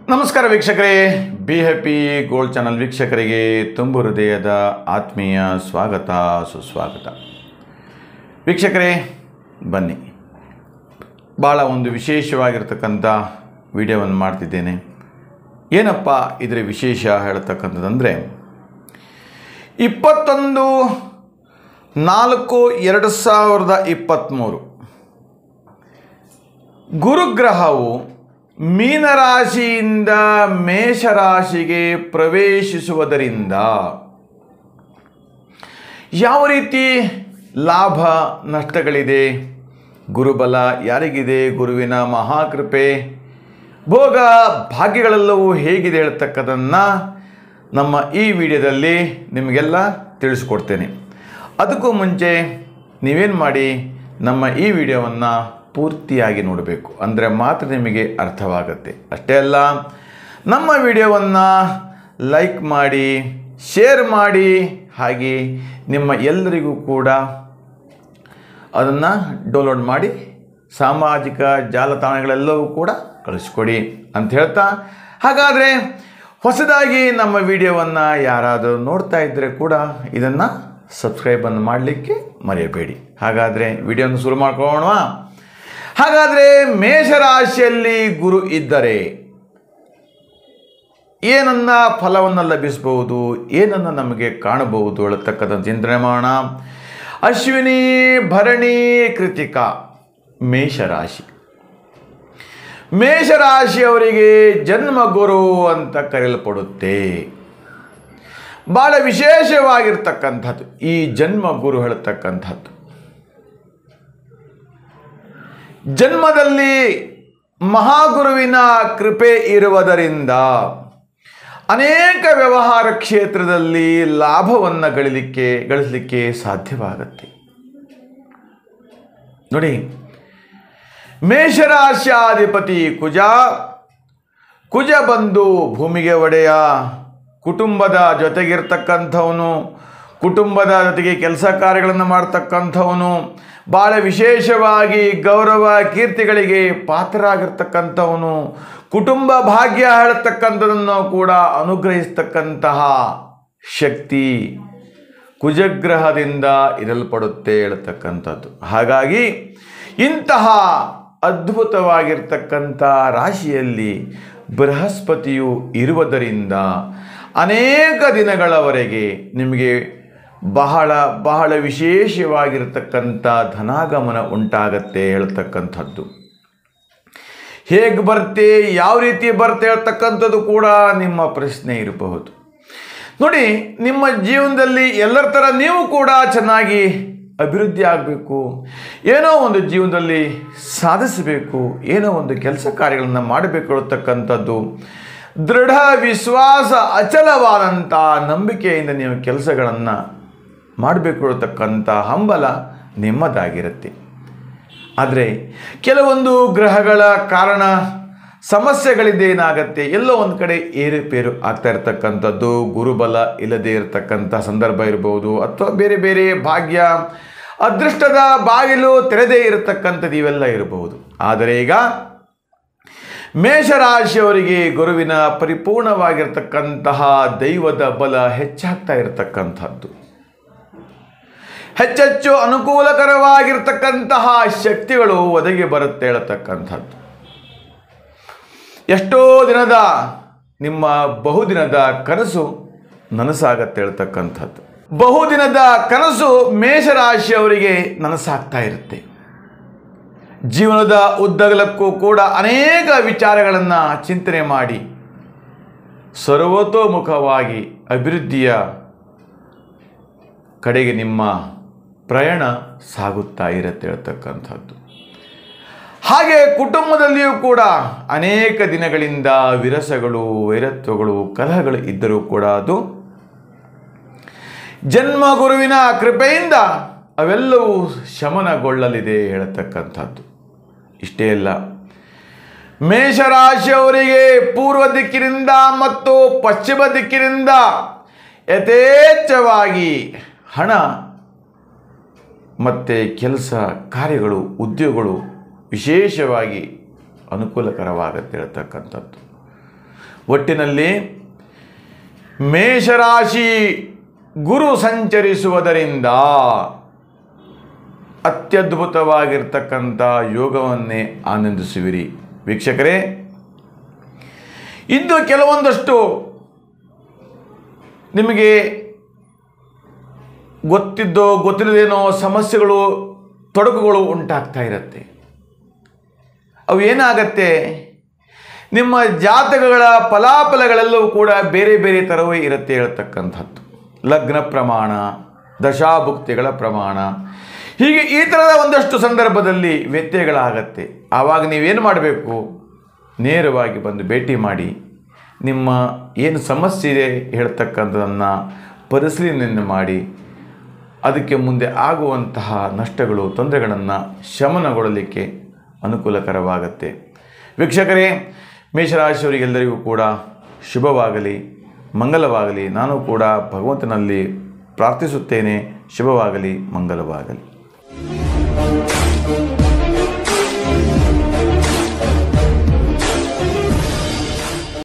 ನಮಸ್ಕಾರ ವೀಕ್ಷಕರೇ be happy gold channel ವೀಕ್ಷಕರಿಗೆ ತುಂಬು ಹೃದಯದ ಆತ್ಮೀಯ ಸ್ವಾಗತ ಸುಸ್ವಾಗತ ವೀಕ್ಷಕರೇ ಬನ್ನಿ ಭಾಳ ಒಂದು ವಿಶೇಷವಾಗಿರ್ತಕ್ಕಂಥ ವಿಡಿಯೋವನ್ನು ಮಾಡ್ತಿದ್ದೇನೆ ಏನಪ್ಪ ಇದರ ವಿಶೇಷ ಹೇಳ್ತಕ್ಕಂಥದ್ದಂದರೆ ಇಪ್ಪತ್ತೊಂದು ನಾಲ್ಕು ಎರಡು ಸಾವಿರದ ಇಪ್ಪತ್ತ್ಮೂರು ಗುರುಗ್ರಹವು ಮೀನರಾಶಿಯಿಂದ ಮೇಷರಾಶಿಗೆ ಪ್ರವೇಶಿಸುವುದರಿಂದ ಯಾವ ರೀತಿ ಲಾಭ ನಷ್ಟಗಳಿದೆ ಗುರುಬಲ ಯಾರಿಗಿದೆ ಗುರುವಿನ ಮಹಾಕೃಪೆ ಭೋಗ ಭಾಗ್ಯಗಳೆಲ್ಲವೂ ಹೇಗಿದೆ ಹೇಳ್ತಕ್ಕದನ್ನು ನಮ್ಮ ಈ ವಿಡಿಯೋದಲ್ಲಿ ನಿಮಗೆಲ್ಲ ತಿಳಿಸ್ಕೊಡ್ತೇನೆ ಅದಕ್ಕೂ ಮುಂಚೆ ನೀವೇನು ಮಾಡಿ ನಮ್ಮ ಈ ವಿಡಿಯೋವನ್ನು ಪೂರ್ತಿಯಾಗಿ ನೋಡಬೇಕು ಅಂದರೆ ಮಾತ್ರ ನಿಮಗೆ ಅರ್ಥವಾಗುತ್ತೆ ಅಷ್ಟೇ ಅಲ್ಲ ನಮ್ಮ ವಿಡಿಯೋವನ್ನು ಲೈಕ್ ಮಾಡಿ ಶೇರ್ ಮಾಡಿ ಹಾಗೆ ನಿಮ್ಮ ಎಲ್ಲರಿಗೂ ಕೂಡ ಅದನ್ನು ಡೌನ್ಲೋಡ್ ಮಾಡಿ ಸಾಮಾಜಿಕ ಜಾಲತಾಣಗಳೆಲ್ಲವೂ ಕೂಡ ಕಳಿಸ್ಕೊಡಿ ಅಂತ ಹೇಳ್ತಾ ಹಾಗಾದರೆ ಹೊಸದಾಗಿ ನಮ್ಮ ವಿಡಿಯೋವನ್ನು ಯಾರಾದರೂ ನೋಡ್ತಾ ಇದ್ದರೆ ಕೂಡ ಇದನ್ನು ಸಬ್ಸ್ಕ್ರೈಬನ್ನು ಮಾಡಲಿಕ್ಕೆ ಮರೆಯಬೇಡಿ ಹಾಗಾದರೆ ವಿಡಿಯೋನ ಶುರು ಮಾಡ್ಕೊಳ್ಳೋಣ ಹಾಗಾದರೆ ಮೇಷರಾಶಿಯಲ್ಲಿ ಗುರು ಇದ್ದರೆ ಏನನ್ನ ಫಲವನ್ನು ಲಭಿಸಬಹುದು ಏನನ್ನು ನಮಗೆ ಕಾಣಬಹುದು ಹೇಳತಕ್ಕಂಥ ಚಿಂತನೆ ಮಾಡೋಣ ಅಶ್ವಿನಿ ಭರಣಿ ಕೃತಿಕ ಮೇಷರಾಶಿ ಮೇಷರಾಶಿಯವರಿಗೆ ಜನ್ಮ ಗುರು ಅಂತ ಕರೆಯಲ್ಪಡುತ್ತೆ ಭಾಳ ವಿಶೇಷವಾಗಿರ್ತಕ್ಕಂಥದ್ದು ಈ ಜನ್ಮ ಗುರು ಹೇಳ್ತಕ್ಕಂಥದ್ದು ಜನ್ಮದಲ್ಲಿ ಮಹಾಗುರುವಿನ ಕೃಪೆ ಇರುವುದರಿಂದ ಅನೇಕ ವ್ಯವಹಾರ ಕ್ಷೇತ್ರದಲ್ಲಿ ಲಾಭವನ್ನು ಗಳಿಲಿಕ್ಕೆ ಗಳಿಸಲಿಕ್ಕೆ ಸಾಧ್ಯವಾಗುತ್ತೆ ನೋಡಿ ಮೇಷರಾಶ್ಯಾಧಿಪತಿ ಕುಜ ಕುಜ ಬಂದು ಭೂಮಿಗೆ ಒಡೆಯ ಕುಟುಂಬದ ಜೊತೆಗಿರ್ತಕ್ಕಂಥವನು ಕುಟುಂಬದ ಜೊತೆಗೆ ಕೆಲಸ ಕಾರ್ಯಗಳನ್ನು ಮಾಡ್ತಕ್ಕಂಥವನು ಭಾಳ ವಿಶೇಷವಾಗಿ ಗೌರವ ಕೀರ್ತಿಗಳಿಗೆ ಪಾತ್ರರಾಗಿರ್ತಕ್ಕಂಥವನು ಕುಟುಂಬ ಭಾಗ್ಯ ಹೇಳ್ತಕ್ಕಂಥದನ್ನು ಕೂಡ ಅನುಗ್ರಹಿಸ್ತಕ್ಕಂತಹ ಶಕ್ತಿ ಕುಜಗ್ರಹದಿಂದ ಇರಲ್ಪಡುತ್ತೆ ಹೇಳ್ತಕ್ಕಂಥದ್ದು ಹಾಗಾಗಿ ಇಂತಹ ಅದ್ಭುತವಾಗಿರ್ತಕ್ಕಂಥ ರಾಶಿಯಲ್ಲಿ ಬೃಹಸ್ಪತಿಯು ಇರುವುದರಿಂದ ಅನೇಕ ದಿನಗಳವರೆಗೆ ನಿಮಗೆ ಬಹಳ ಬಹಳ ವಿಶೇಷವಾಗಿರ್ತಕ್ಕಂಥ ಧನಾಗಮನ ಉಂಟಾಗತ್ತೆ ಹೇಳ್ತಕ್ಕಂಥದ್ದು ಹೇಗೆ ಬರ್ತೆ ಯಾವ ರೀತಿ ಬರ್ತೆ ಹೇಳ್ತಕ್ಕಂಥದ್ದು ಕೂಡ ನಿಮ್ಮ ಪ್ರಶ್ನೆ ಇರಬಹುದು ನೋಡಿ ನಿಮ್ಮ ಜೀವನದಲ್ಲಿ ಎಲ್ಲರ ಥರ ನೀವು ಕೂಡ ಚೆನ್ನಾಗಿ ಅಭಿವೃದ್ಧಿ ಆಗಬೇಕು ಏನೋ ಒಂದು ಜೀವನದಲ್ಲಿ ಸಾಧಿಸಬೇಕು ಏನೋ ಒಂದು ಕೆಲಸ ಕಾರ್ಯಗಳನ್ನು ಮಾಡಬೇಕು ಹೇಳ್ತಕ್ಕಂಥದ್ದು ದೃಢ ವಿಶ್ವಾಸ ಅಚಲವಾದಂಥ ನಂಬಿಕೆಯಿಂದ ನೀವು ಕೆಲಸಗಳನ್ನು ಮಾಡಬೇಕು ಹೇಳ್ತಕ್ಕಂಥ ಹಂಬಲ ನಿಮ್ಮದಾಗಿರುತ್ತೆ ಆದರೆ ಕೆಲವೊಂದು ಗ್ರಹಗಳ ಕಾರಣ ಸಮಸ್ಯೆಗಳಿಂದ ಏನಾಗತ್ತೆ ಎಲ್ಲೋ ಒಂದು ಕಡೆ ಏರುಪೇರು ಆಗ್ತಾ ಇರತಕ್ಕಂಥದ್ದು ಗುರುಬಲ ಇಲ್ಲದೆ ಇರತಕ್ಕಂಥ ಸಂದರ್ಭ ಇರ್ಬೋದು ಅಥವಾ ಬೇರೆ ಬೇರೆ ಭಾಗ್ಯ ಅದೃಷ್ಟದ ಬಾಗಿಲು ತೆರೆದೇ ಇರತಕ್ಕಂಥದ್ದು ಇವೆಲ್ಲ ಇರಬಹುದು ಆದರೆ ಈಗ ಮೇಷರಾಶಿಯವರಿಗೆ ಗುರುವಿನ ಪರಿಪೂರ್ಣವಾಗಿರ್ತಕ್ಕಂತಹ ದೈವದ ಬಲ ಹೆಚ್ಚಾಗ್ತಾ ಇರತಕ್ಕಂಥದ್ದು ಹೆಚ್ಚೆಚ್ಚು ಅನುಕೂಲಕರವಾಗಿರ್ತಕ್ಕಂತಹ ಶಕ್ತಿಗಳು ಒದಗಿ ಬರುತ್ತೆ ಹೇಳತಕ್ಕಂಥದ್ದು ಎಷ್ಟೋ ದಿನದ ನಿಮ್ಮ ಬಹುದಿನದ ಕನಸು ನನಸಾಗತ್ತೆ ಹೇಳ್ತಕ್ಕಂಥದ್ದು ಬಹುದಿನದ ಕನಸು ಮೇಷರಾಶಿಯವರಿಗೆ ನನಸಾಗ್ತಾ ಇರುತ್ತೆ ಜೀವನದ ಉದ್ದಗಲಕ್ಕೂ ಕೂಡ ಅನೇಕ ವಿಚಾರಗಳನ್ನು ಚಿಂತನೆ ಮಾಡಿ ಸರ್ವತೋಮುಖವಾಗಿ ಅಭಿವೃದ್ಧಿಯ ಕಡೆಗೆ ನಿಮ್ಮ ಪ್ರಯಾಣ ಸಾಗುತ್ತಾ ಇರುತ್ತೆ ಹೇಳ್ತಕ್ಕಂಥದ್ದು ಹಾಗೆ ಕುಟುಂಬದಲ್ಲಿಯೂ ಕೂಡ ಅನೇಕ ದಿನಗಳಿಂದ ವಿರಸಗಳು ವೈರತ್ವಗಳು ಕಲಹಗಳು ಇದ್ದರೂ ಕೂಡ ಅದು ಜನ್ಮ ಗುರುವಿನ ಕೃಪೆಯಿಂದ ಅವೆಲ್ಲವೂ ಶಮನಗೊಳ್ಳಲಿದೆ ಹೇಳತಕ್ಕಂಥದ್ದು ಇಷ್ಟೇ ಅಲ್ಲ ಮೇಷರಾಶಿಯವರಿಗೆ ಪೂರ್ವ ದಿಕ್ಕಿನಿಂದ ಮತ್ತು ಪಶ್ಚಿಮ ದಿಕ್ಕಿನಿಂದ ಯಥೇಚ್ಛವಾಗಿ ಹಣ ಮತ್ತು ಕೆಲಸ ಕಾರ್ಯಗಳು ಉದ್ಯೋಗಗಳು ವಿಶೇಷವಾಗಿ ಅನುಕೂಲಕರವಾಗುತ್ತೆ ಹೇಳ್ತಕ್ಕಂಥದ್ದು ಒಟ್ಟಿನಲ್ಲಿ ಮೇಷರಾಶಿ ಗುರು ಸಂಚರಿಸುವುದರಿಂದ ಅತ್ಯದ್ಭುತವಾಗಿರ್ತಕ್ಕಂಥ ಯೋಗವನ್ನೇ ಆನಂದಿಸುವಿರಿ ವೀಕ್ಷಕರೇ ಇಂದು ಕೆಲವೊಂದಷ್ಟು ನಿಮಗೆ ಗೊತ್ತಿದ್ದೋ ಗೊತ್ತಿಲ್ಲದೇನೋ ಸಮಸ್ಯೆಗಳು ತೊಡಕುಗಳು ಉಂಟಾಗ್ತಾ ಇರುತ್ತೆ ಅವು ಏನಾಗತ್ತೆ ನಿಮ್ಮ ಜಾತಕಗಳ ಫಲಾಫಲಗಳೆಲ್ಲವೂ ಕೂಡ ಬೇರೆ ಬೇರೆ ಥರವೇ ಇರುತ್ತೆ ಹೇಳ್ತಕ್ಕಂಥದ್ದು ಲಗ್ನ ಪ್ರಮಾಣ ದಶಾಭುಕ್ತಿಗಳ ಪ್ರಮಾಣ ಹೀಗೆ ಈ ಥರದ ಒಂದಷ್ಟು ಸಂದರ್ಭದಲ್ಲಿ ವ್ಯತ್ಯಯಗಳಾಗತ್ತೆ ಆವಾಗ ನೀವೇನು ಮಾಡಬೇಕು ನೇರವಾಗಿ ಬಂದು ಭೇಟಿ ಮಾಡಿ ನಿಮ್ಮ ಏನು ಸಮಸ್ಯೆ ಇದೆ ಹೇಳ್ತಕ್ಕಂಥದ್ದನ್ನು ಪರಿಶೀಲನೆಯನ್ನು ಮಾಡಿ ಅದಕ್ಕೆ ಮುಂದೆ ಆಗುವಂತಹ ನಷ್ಟಗಳು ತೊಂದರೆಗಳನ್ನು ಶಮನಗೊಳ್ಳಲಿಕ್ಕೆ ಅನುಕೂಲಕರವಾಗತ್ತೆ ವೀಕ್ಷಕರೇ ಮೇಷರಾಶಿಯವರಿಗೆಲ್ಲರಿಗೂ ಕೂಡ ಶುಭವಾಗಲಿ ಮಂಗಲವಾಗಲಿ ನಾನು ಕೂಡ ಭಗವಂತನಲ್ಲಿ ಪ್ರಾರ್ಥಿಸುತ್ತೇನೆ ಶುಭವಾಗಲಿ ಮಂಗಲವಾಗಲಿ